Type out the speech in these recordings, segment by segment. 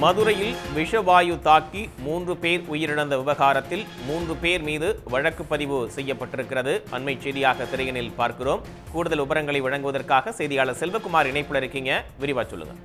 மதுரையில் விஷவாயு தாக்கி மூன்று பேர் உயிரிழந்த விவகாரத்தில் மூன்று பேர் மீது வழக்கு பதிவு செய்யப்பட்டிருக்கிறது அண்மை செய்தியாக திரையனில் பார்க்கிறோம் கூடுதல் விவரங்களை வழங்குவதற்காக செய்தியாளர் செல்வகுமார் இணைப்புல இருக்கீங்க விரிவா சொல்லுங்க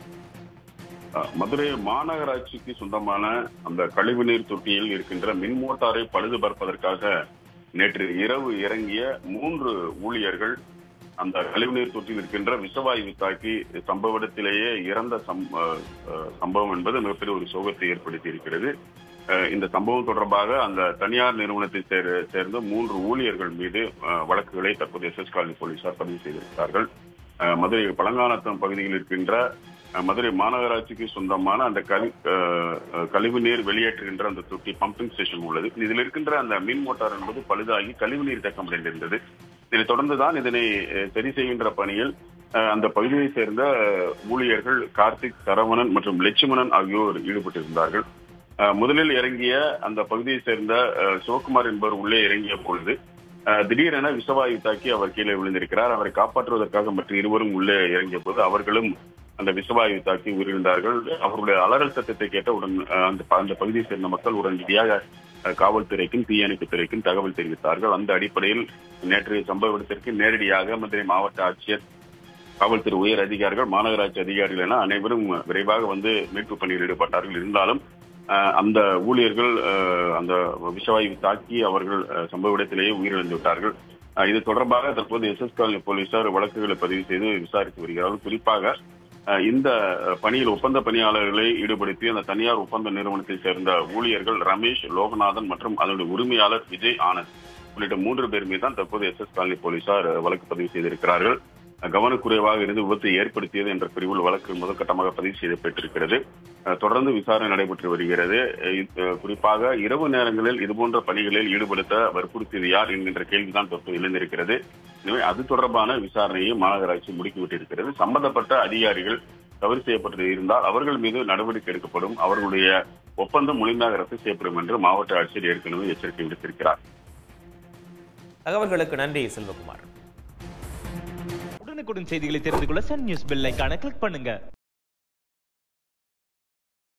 அஹ், மதுரை மாநகராட்சிக்கு சொந்தமான அந்த கழிவுநீர் தொட்டியில் இருக்கின்ற மின் மோட்டாரை பழுது பார்ப்பதற்காக நேற்று இரவு இறங்கிய மூன்று ஊழியர்கள் அந்த கழிவுநீர் தொட்டியில் இருக்கின்ற விஷவாயு தாக்கி சம்பவ இடத்திலேயே இறந்த சம்- அஹ், அஹ், சம்பவம் என்பது மிகப்பெரிய ஒரு சோகத்தை ஏற்படுத்தி இருக்கிறது அஹ், இந்த சம்பவம் தொடர்பாக அந்த தனியார் நிறுவனத்தை சேர்- சேர்ந்த மூன்று ஊழியர்கள் மீது அஹ், வழக்குகளை தற்போது எஸ் எஸ் காலனி போலீசார் பதிவு செய்திருக்கிறார்கள் அஹ், மதுரை பழங்கானத்தம் பகுதியில் இருக்கின்ற அஹ், மதுரை மாநகராட்சிக்கு சொந்தமான அந்த கழி அஹ், அஹ், கழிவுநீர் வெளியேற்றுகின்ற அந்த தொட்டி பம்பிங் ஸ்டேஷன் உள்ளது இதில் இருக்கின்ற அந்த மின் மோட்டார் என்பது பழுதாகி கழிவுநீர் தேக்கம் அடைந்திருந்தது இதைத் தொடர்ந்துதான் இதனை அஹ், சரி செய்கின்ற பணியில் அஹ், அந்த பகுதியை சேர்ந்த அஹ், ஊழியர்கள் கார்த்திக் சரவணன் மற்றும் லட்சுமணன் ஆகியோர் ஈடுபட்டிருந்தார்கள் அஹ், முதலில் இறங்கிய அந்த பகுதியை சேர்ந்த அஹ், சிவகுமார் என்பவர் உள்ளே இறங்கிய பொழுது அஹ், திடீரென விஷவாயு தாக்கி அவர் கீழே விழுந்திருக்கிறார் அவரை காப்பாற்றுவதற்காக மற்ற இருவரும் உள்ளே இறங்கிய போது அவர்களும் அந்த விஷவாயு தாக்கி உயிரிழந்தார்கள் அவருடைய அலறல் சத்தத்தை கேட்டவுடன் அஹ், அந்த ப- அந்த பகுதியை சேர்ந்த மக்கள் உடனடியாக அஹ், காவல்துறைக்கும் தீயணைப்பு துறைக்கும் தகவல் தெரிவித்தார்கள் அந்த அடிப்படையில் நேற்று சம்பவ இடத்திற்கு நேரடியாக மதுரை மாவட்ட ஆட்சியர் காவல்துறை உயர் அதிகாரிகள் மாநகராட்சி அதிகாரிகள் என அனைவரும் விரைவாக வந்து மீட்பு பணியில் ஈடுபட்டார்கள் இருந்தாலும் அஹ், அந்த ஊழியர்கள் அஹ், அந்த விஷவாயு தாக்கி அவர்கள் அஹ், சம்பவ இடத்திலேயே உயிரிழந்து விட்டார்கள் அஹ், இது தொடர்பாக தற்போது எஸ் எஸ் காலனி போலீசார் வழக்குகளை பதிவு செய்து விசாரித்து வருகிறார்கள் குறிப்பாக அஹ், இந்த அஹ், பணியில் ஒப்பந்த பணியாளர்களை ஈடுபடுத்தி அந்த தனியார் ஒப்பந்த நிறுவனத்தை சேர்ந்த ஊழியர்கள் ரமேஷ் லோகநாதன் மற்றும் அதனுடைய உரிமையாளர் விஜய் ஆனந்த் உள்ளிட்ட மூன்று பேர் மீது தான் தற்போது எஸ் எஸ் காலனி போலீசார் அஹ், வழக்கு பதிவு செய்திருக்கிறார்கள் அஹ், கவனக்குறைவாக இருந்து விபத்தை ஏற்படுத்தியது என்ற பிரிவில் வழக்கு முதற்கட்டமாக பதிவு செய்யப்பட்டிருக்கிறது அஹ், தொடர்ந்து விசாரணை நடைபெற்று வருகிறது அஹ், இது- அஹ், குறிப்பாக இரவு நேரங்களில் இதுபோன்ற பணிகளில் ஈடுபடுத்த வற்புறுத்தியது யார் என்கின்ற கேள்விதான் தற்போது எழுந்திருக்கிறது எனவே அது தொடர்பான விசாரணையை மாநகராட்சி முடுக்கிவிட்டிருக்கிறது சம்பந்தப்பட்ட அதிகாரிகள் தவறு செய்யப்பட்டது இருந்தால் அவர்கள் மீது நடவடிக்கை எடுக்கப்படும் அவர்களுடைய ஒப்பந்தம் முழுமையாக ரத்து செய்யப்படும் என்று மாவட்ட ஆட்சியர் ஏற்கனவே எச்சரிக்கை விடுத்திருக்கிறார் தகவல்களுக்கு நன்றி செல்வகுமார் உடனுக்குடன் செய்திகளை தெரிந்து கொள்ள சன் நியூஸ் பெல் ஐகானை கிளிக் பண்ணுங்க